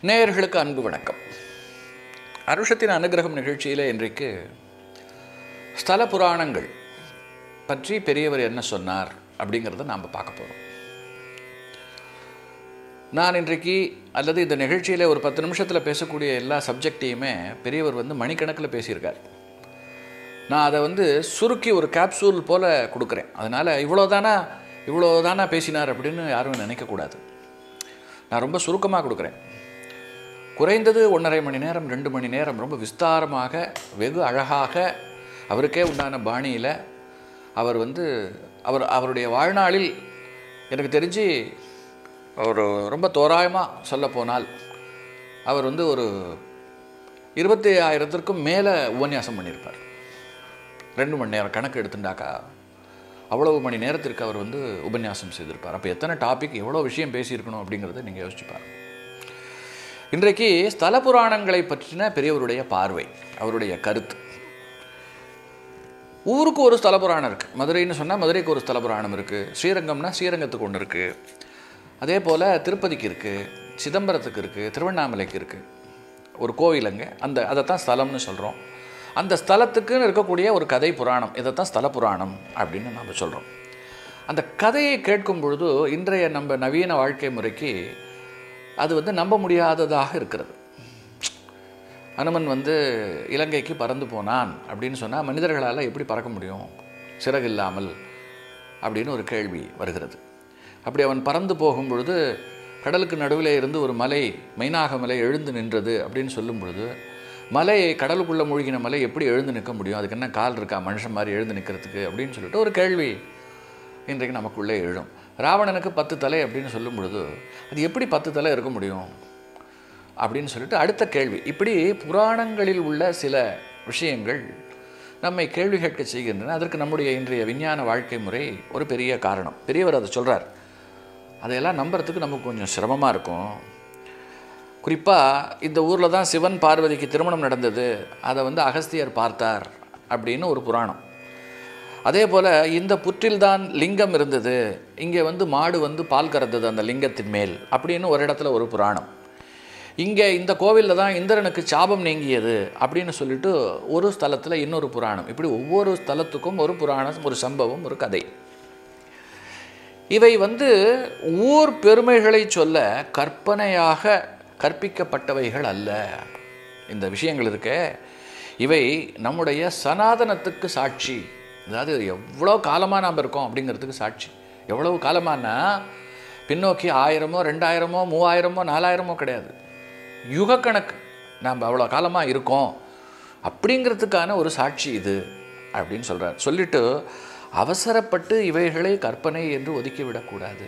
நேயர்களுக்கு அன்பு வணக்கம் அருஷத்தின் அனுகிரகம் நிகழ்ச்சியில் இன்றைக்கு ஸ்தல புராணங்கள் பற்றி பெரியவர் என்ன சொன்னார் அப்படிங்கிறத நாம் பார்க்க போகிறோம் நான் இன்றைக்கு அல்லது இந்த நிகழ்ச்சியில் ஒரு பத்து நிமிஷத்தில் பேசக்கூடிய எல்லா சப்ஜெக்டையுமே பெரியவர் வந்து மணிக்கணக்கில் பேசியிருக்கார் நான் அதை வந்து சுருக்கி ஒரு கேப்சூல் போல் கொடுக்குறேன் அதனால் இவ்வளோதானா இவ்வளோதானா பேசினார் அப்படின்னு யாரும் நினைக்கக்கூடாது நான் ரொம்ப சுருக்கமாக கொடுக்குறேன் குறைந்தது ஒன்றரை மணி நேரம் ரெண்டு மணி நேரம் ரொம்ப விஸ்தாரமாக வெகு அழகாக அவருக்கே உண்டான பாணியில் அவர் வந்து அவர் அவருடைய வாழ்நாளில் எனக்கு தெரிஞ்சு ஒரு ரொம்ப தோராயமாக சொல்லப்போனால் அவர் வந்து ஒரு இருபத்தி ஆயிரத்திற்கும் மேலே உபன்யாசம் பண்ணியிருப்பார் ரெண்டு மணி நேரம் கணக்கு எடுத்துட்டாக்கா அவ்வளவு மணி நேரத்திற்கு அவர் வந்து உபன்யாசம் செய்திருப்பார் அப்போ எத்தனை டாபிக் எவ்வளோ விஷயம் பேசியிருக்கணும் அப்படிங்கிறத நீங்கள் யோசிச்சு பாருங்க இன்றைக்கு ஸ்தல புராணங்களை பற்றின பெரியவருடைய பார்வை அவருடைய கருத்து ஊருக்கு ஒரு ஸ்தல புராணம் இருக்குது மதுரைன்னு சொன்னால் மதுரைக்கு ஒரு ஸ்தல புராணம் இருக்குது ஸ்ரீரங்கம்னா ஸ்ரீரங்கத்துக்கு ஒன்று இருக்குது அதே போல் திருப்பதிக்கு இருக்குது சிதம்பரத்துக்கு இருக்குது திருவண்ணாமலைக்கு இருக்குது ஒரு கோவில் அங்கே அந்த அதைத்தான் ஸ்தலம்னு சொல்கிறோம் அந்த ஸ்தலத்துக்குன்னு இருக்கக்கூடிய ஒரு கதை புராணம் இதைத்தான் ஸ்தல புராணம் அப்படின்னு நாம் சொல்கிறோம் அந்த கதையை கேட்கும் பொழுது இன்றைய நம்ம நவீன வாழ்க்கை முறைக்கு அது வந்து நம்ப முடியாததாக இருக்கிறது அனுமன் வந்து இலங்கைக்கு பறந்து போனான் அப்படின்னு சொன்னால் மனிதர்களால் எப்படி பறக்க முடியும் சிறகு இல்லாமல் அப்படின்னு ஒரு கேள்வி வருகிறது அப்படி அவன் பறந்து போகும் பொழுது கடலுக்கு நடுவில் இருந்து ஒரு மலை மைனாக மலை எழுந்து நின்றது அப்படின்னு சொல்லும் பொழுது மலை கடலுக்குள்ளே மூழ்கின மலை எப்படி எழுந்து நிற்க முடியும் அதுக்கு என்ன கால் இருக்கா மனுஷன் மாதிரி எழுந்து நிற்கிறதுக்கு அப்படின்னு சொல்லிட்டு ஒரு கேள்வி இன்றைக்கு நமக்குள்ளே எழும் ராவணனுக்கு பத்து தலை அப்படின்னு சொல்லும் பொழுது அது எப்படி பத்து தலை இருக்க முடியும் அப்படின்னு சொல்லிட்டு அடுத்த கேள்வி இப்படி புராணங்களில் உள்ள சில விஷயங்கள் நம்மை கேள்வி கேட்க செய்கின்றன அதற்கு நம்முடைய இன்றைய விஞ்ஞான வாழ்க்கை முறை ஒரு பெரிய காரணம் பெரியவர் அதை சொல்கிறார் அதையெல்லாம் நம்புறதுக்கு நமக்கு கொஞ்சம் சிரமமாக இருக்கும் குறிப்பாக இந்த ஊரில் தான் சிவன் பார்வதிக்கு திருமணம் நடந்தது அதை வந்து அகஸ்தியர் பார்த்தார் அப்படின்னு ஒரு புராணம் அதே போல் இந்த புற்றில்தான் லிங்கம் இருந்தது இங்கே வந்து மாடு வந்து பால் கறந்தது அந்த லிங்கத்தின் மேல் அப்படின்னு ஒரு இடத்துல ஒரு புராணம் இங்கே இந்த கோவிலில் தான் இந்திரனுக்கு சாபம் நீங்கியது அப்படின்னு சொல்லிட்டு ஒரு ஸ்தலத்தில் இன்னொரு புராணம் இப்படி ஒவ்வொரு ஸ்தலத்துக்கும் ஒரு புராணம் ஒரு சம்பவம் ஒரு கதை இவை வந்து ஊர் பெருமைகளை சொல்ல கற்பனையாக கற்பிக்கப்பட்டவைகள் அல்ல இந்த விஷயங்கள் இருக்க இவை நம்முடைய சனாதனத்துக்கு சாட்சி அதாவது எவ்வளோ காலமாக நாம் இருக்கோம் அப்படிங்கிறதுக்கு சாட்சி எவ்வளவு காலமானா பின்னோக்கி ஆயிரமோ ரெண்டாயிரமோ மூவாயிரமோ நாலாயிரமோ கிடையாது யுக கணக்கு நாம் அவ்வளோ காலமாக இருக்கோம் அப்படிங்கிறதுக்கான ஒரு சாட்சி இது அப்படின்னு சொல்கிறார் சொல்லிட்டு அவசரப்பட்டு இவைகளை கற்பனை என்று ஒதுக்கிவிடக்கூடாது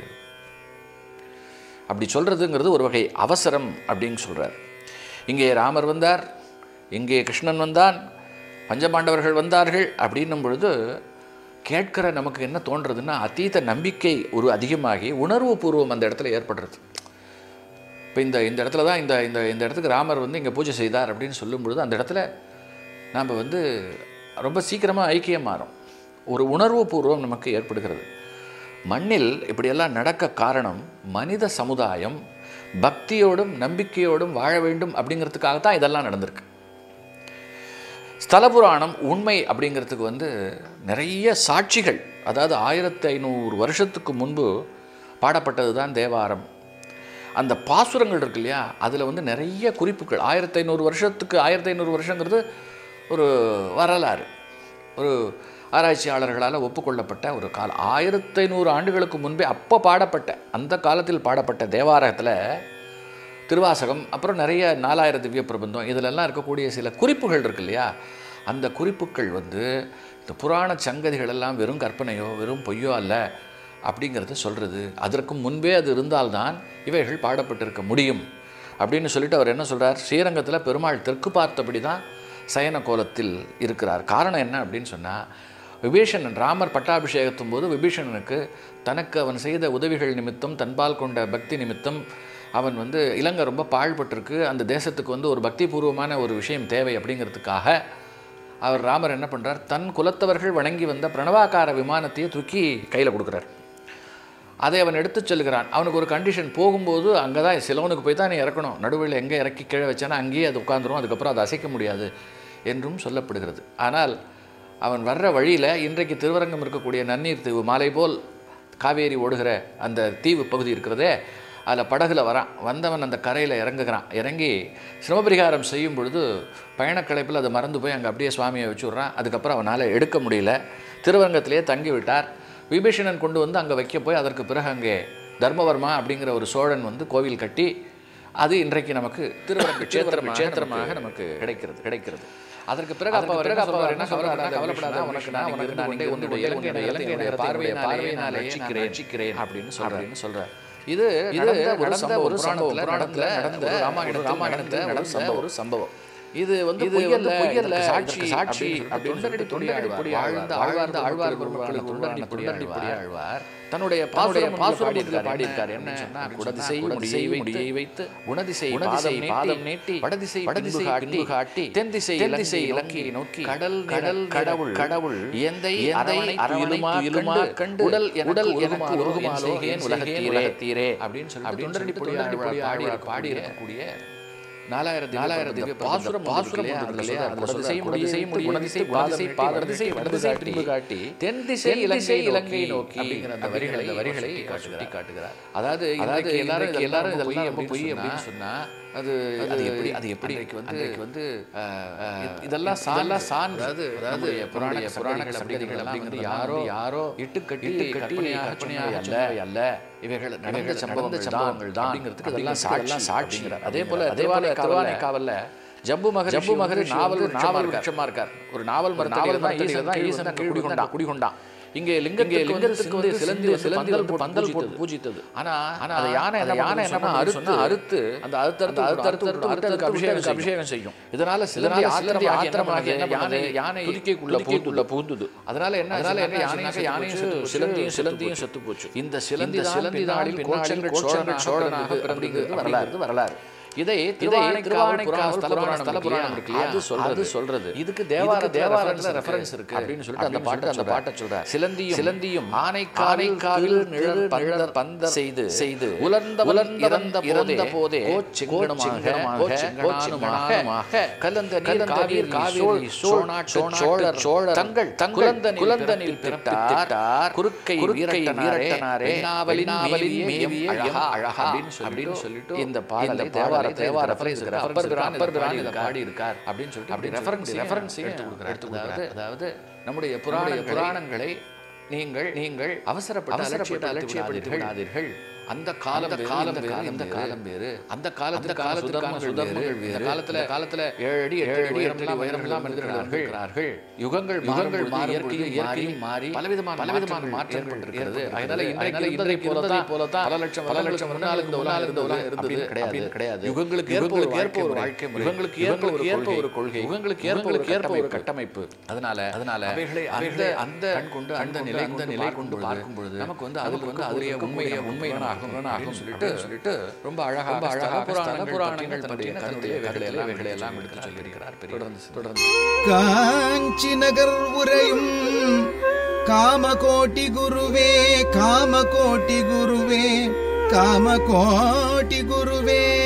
அப்படி சொல்கிறதுங்கிறது ஒரு வகை அவசரம் அப்படின்னு சொல்கிறார் இங்கே ராமர் வந்தார் இங்கே கிருஷ்ணன் வந்தான் பஞ்சபாண்டவர்கள் வந்தார்கள் அப்படின்னும் பொழுது கேட்கிற நமக்கு என்ன தோன்றதுன்னா அதீத நம்பிக்கை ஒரு அதிகமாகி உணர்வு பூர்வம் அந்த இடத்துல ஏற்படுறது இப்போ இந்த இந்த இடத்துல தான் இந்த இந்த இந்த இடத்துக்கு ராமர் வந்து இங்கே பூஜை செய்தார் அப்படின்னு சொல்லும் பொழுது அந்த இடத்துல நாம் வந்து ரொம்ப சீக்கிரமாக ஐக்கியம் மாறும் ஒரு உணர்வு பூர்வம் நமக்கு ஏற்படுகிறது மண்ணில் இப்படியெல்லாம் நடக்க காரணம் மனித சமுதாயம் பக்தியோடும் நம்பிக்கையோடும் வாழ வேண்டும் அப்படிங்கிறதுக்காக தான் இதெல்லாம் நடந்திருக்கு ஸ்தல புராணம் உண்மை அப்படிங்கிறதுக்கு வந்து நிறைய சாட்சிகள் அதாவது ஆயிரத்தி ஐநூறு வருஷத்துக்கு முன்பு பாடப்பட்டது தான் தேவாரம் அந்த பாசுரங்கள் இருக்கு இல்லையா அதில் வந்து நிறைய குறிப்புகள் ஆயிரத்தி ஐநூறு வருஷத்துக்கு ஆயிரத்தி ஐநூறு வருஷங்கிறது ஒரு வரலாறு ஒரு ஆராய்ச்சியாளர்களால் ஒப்புக்கொள்ளப்பட்ட ஒரு காலம் ஆயிரத்தி ஐநூறு ஆண்டுகளுக்கு முன்பே அப்போ பாடப்பட்ட அந்த காலத்தில் பாடப்பட்ட தேவாரத்தில் திருவாசகம் அப்புறம் நிறைய நாலாயிரம் திவ்ய பிரபந்தம் இதிலெல்லாம் இருக்கக்கூடிய சில குறிப்புகள் இருக்கு இல்லையா அந்த குறிப்புகள் வந்து இந்த புராண சங்கதிகள் எல்லாம் வெறும் கற்பனையோ வெறும் பொய்யோ அல்ல அப்படிங்கிறத சொல்கிறது அதற்கு முன்பே அது இருந்தால்தான் இவைகள் பாடப்பட்டிருக்க முடியும் அப்படின்னு சொல்லிட்டு அவர் என்ன சொல்கிறார் ஸ்ரீரங்கத்தில் பெருமாள் தெற்கு பார்த்தபடி தான் சயன கோலத்தில் இருக்கிறார் காரணம் என்ன அப்படின்னு சொன்னால் விபீஷணன் ராமர் பட்டாபிஷேகத்தும் போது விபீஷணனுக்கு தனக்கு அவன் செய்த உதவிகள் நிமித்தம் தன்பால் கொண்ட பக்தி நிமித்தம் அவன் வந்து இலங்கை ரொம்ப பாழ்பட்டிருக்கு அந்த தேசத்துக்கு வந்து ஒரு பக்திபூர்வமான ஒரு விஷயம் தேவை அப்படிங்கிறதுக்காக அவர் ராமர் என்ன பண்ணுறார் தன் குலத்தவர்கள் வணங்கி வந்த பிரணவாக்கார விமானத்தையே தூக்கி கையில் கொடுக்குறார் அதை அவன் எடுத்துச் செல்கிறான் அவனுக்கு ஒரு கண்டிஷன் போகும்போது அங்கே தான் சிலவனுக்கு போய் தான் நீ இறக்கணும் நடுவில் எங்கே இறக்கி கீழே வச்சானா அங்கேயே அது உட்காந்துரும் அதுக்கப்புறம் அதை அசைக்க முடியாது என்றும் சொல்லப்படுகிறது ஆனால் அவன் வர்ற வழியில் இன்றைக்கு திருவரங்கம் இருக்கக்கூடிய நன்னீர் தீவு மாலை போல் காவேரி ஓடுகிற அந்த தீவு பகுதி இருக்கிறதே அதில் படகுல வரான் வந்தவன் அந்த கரையில் இறங்குகிறான் இறங்கி சிரமபரிகாரம் செய்யும் பொழுது பயணக்களைப்பில் அதை மறந்து போய் அங்கே அப்படியே சுவாமியை வச்சு விட்றான் அதுக்கப்புறம் அவனால் எடுக்க முடியல திருவரங்கத்திலே தங்கி விட்டார் விபீஷணன் கொண்டு வந்து அங்கே வைக்க போய் அதற்கு பிறகு அங்கே தர்மவர்மா அப்படிங்கிற ஒரு சோழன் வந்து கோவில் கட்டி அது இன்றைக்கு நமக்கு திருவரங்க க்ஷேத்திரமாக க்ஷேத்திரமாக நமக்கு கிடைக்கிறது கிடைக்கிறது அதற்கு பிறகு அப்போ பிறகு அப்போ அவர் என்ன கவலைப்படாத கவலைப்படாத உனக்கு நான் உனக்கு நான் இங்கே வந்து இலங்கை இலங்கையுடைய பார்வையினாலே நான் ரட்சிக்கிறேன் ரட்சிக்கிறேன் அப்படின்னு சொல்கிறேன்னு சொல்கிறார் இது இது நடந்த ஒரு சம்பவம் புராணத்தில் நடந்த ராமாயண ராமாயணத்தில் நடந்த ஒரு சம்பவம் இது வந்து புயல்ல புயல்ல சாட்சி சாட்சி தொண்டரடி தொண்டரடி ஆழ்ந்த ஆழ்வார்ந்த ஆழ்வார் பெருமக்களை தொண்டரடி தொண்டரடி ஆழ்வார் தன்னுடைய பாசுடைய பாசுரத்தில் பாடியிருக்கார் என்ன சொன்னா குடதிசை முடியை முடியை வைத்து குணதிசை குணதிசை பாதம் நீட்டி வடதிசை வடதிசை காட்டி காட்டி தென்திசை தென்திசை இலங்கையை நோக்கி கடல் கடல் கடவுள் கடவுள் எந்தை எந்தை அரவணைமா இலுமா கண்டு உடல் உடல் எனக்கு உருகுமாலோகேன் உலகத்தீரே அப்படின்னு சொல்லி தொண்டரடி தொண்டரடி பாடி பாடி இருக்கக்கூடிய நாலாயிரத்தி நாலாயிரத்தி பாசுரம் பாசுரம் இல்லையா அதில் செய்ய முடியும் செய்ய முடியும் குணதிசை பாதசை பாததிசை வடதிசை பிரிவு காட்டி தென் திசை இலங்கை இலங்கை நோக்கி அப்படிங்கிற அந்த வரிகளை அந்த வரிகளை சுட்டி காட்டுகிறார் அதாவது அதாவது எல்லாரும் எல்லாரும் இதெல்லாம் ரொம்ப பொய் அப்படின்னு சொன்னா அது அது எப்படி அது எப்படி வந்து வந்து இதெல்லாம் இதெல்லாம் சான்று அதாவது அதாவது புராண புராண சப்தங்கள் அப்படிங்கிறது யாரோ யாரோ இட்டு கட்டி இட்டு கட்டி கற்பனையாக அல்ல அல்ல இவைகள் நடந்த சம்பவங்கள் சம்பவங்கள் தான் அப்படிங்கிறதுக்கு இதெல்லாம் சாட்சி சாட்சிங்கிறார் அதே போல அதே போல திருவானை காவல்ல ஜம்பு மகர் ஜம்பு மகர் நாவல் நாவல் விருட்சமா இருக்கார் ஒரு நாவல் நாவல் தான் ஈசன் தான் ஈசன் குடிகொண்டான் குடிகொண்டான் இங்கே லிங்கங்கே லிங்கத்துக்கு வந்து சிலந்தி சிலந்தி வந்து பந்தல் போட்டு பூஜித்தது ஆனா ஆனா அந்த யானை அந்த யானை என்ன அறுத்து அறுத்து அந்த அறுத்து அறுத்து அறுத்து அறுத்து அறுத்து அதுக்கு அபிஷேகம் அபிஷேகம் செய்யும் இதனால சிலந்தி ஆத்திரமாக ஆத்திரமாக யானை யானை துதிக்கைக்குள்ள பூத்துள்ள பூந்துது அதனால என்ன அதனால என்ன யானையாக யானையும் செத்து சிலந்தியும் சிலந்தியும் செத்து போச்சு இந்த சிலந்தி சிலந்தி நாளில் கோச்சங்கள் சோழர்கள் சோழனாக பிறந்தது வரலாறு வரலாறு இதை இதை திருவானைக்காவல் ஸ்தலபுராணம் ஸ்தலபுராணம் இருக்கு இல்லையா அது சொல்றது சொல்றது இதுக்கு தேவார தேவாரத்துல ரெஃபரன்ஸ் இருக்கு அப்படின்னு சொல்லிட்டு அந்த பாட்டு அந்த பாட்டை சொல்ற சிலந்தியும் சிலந்தியும் ஆனை காலை காவில் நிழல் பந்த பந்த செய்து செய்து உலர்ந்த உலர்ந்த இறந்த இறந்த போதே கோச்சிங்கனமாக கலந்த நீர் காவேரி சோழநாட்டு சோழர் சோழர் தங்கள் தங்கள் குலந்தனில் பிறப்பித்தார் குறுக்கை குறுக்கை வீரட்டனாரே நாவலின் நாவலின் மேவிய அழகா அழகா அப்படின்னு சொல்லிட்டு இந்த பாடலை தேவார தேவார ரெஃபரன்ஸ் அப்பர் பிரான் அப்பர் பிரான் இதை பாடி இருக்கார் அப்படின்னு சொல்லிட்டு அப்படி ரெஃபரன்ஸ் ரெஃபரன்ஸ் எடுத்து கொடுக்குறாரு எடுத்து கொடுக்குறாரு அதாவது நம்முடைய புராண புராணங்களை நீங்கள் நீங்கள் அவசரப்பட்டு அவசரப்பட்டு அலட்சியப்படுத்தி விடாதீர்கள் அந்த காலம் காலம் வேறு அந்த காலம் வேறு அந்த காலத்து காலத்துக்கான சுதர்மங்கள் வேறு காலத்துல காலத்துல ஏழு அடி ஏழு அடி எட்டு உயரம் எல்லாம் மனிதர்கள் இருக்கிறார்கள் யுகங்கள் யுகங்கள் மாறி இயற்கையும் இயற்கையும் மாறி பலவிதமான பலவிதமான மாற்றங்கள் இருக்கிறது அதனால இன்றைக்கு இன்றைய போலதான் போலதான் பல லட்சம் பல லட்சம் முன்னால் இந்த உலகம் இருந்த உலகம் இருந்தது கிடையாது கிடையாது யுகங்களுக்கு யுகங்களுக்கு ஏற்ப ஒரு வாழ்க்கை முறை யுகங்களுக்கு ஏற்ப ஒரு ஏற்ப ஒரு கொள்கை யுகங்களுக்கு ஏற்ப ஒரு ஏற்ப ஒரு கட்டமைப்பு அதனால அதனால அவைகளை அவைகளை அந்த கண் கொண்டு அந்த நிலை அந்த நிலை கொண்டு பார்க்கும் பொழுது நமக்கு வந்து அதுக்கு வந்து அதுடைய உண்மையை உண்மையான ஆகும் ஆகும் சொல்லிட்டு சொல்லிட்டு ரொம்ப அழகாக ரொம்ப அழகாக புராண புராணங்கள் தன்னுடைய தன்னுடைய கதைகளை எல்லாம் இவைகளை எல்லாம் எடுத்து சொல்லியிருக்கிறார் தொடர்ந்து தொடர்ந்து காஞ்சி நகர் உரையும் காமகோட்டி குருவே காமகோட்டி குருவே காமகோட்டி குருவே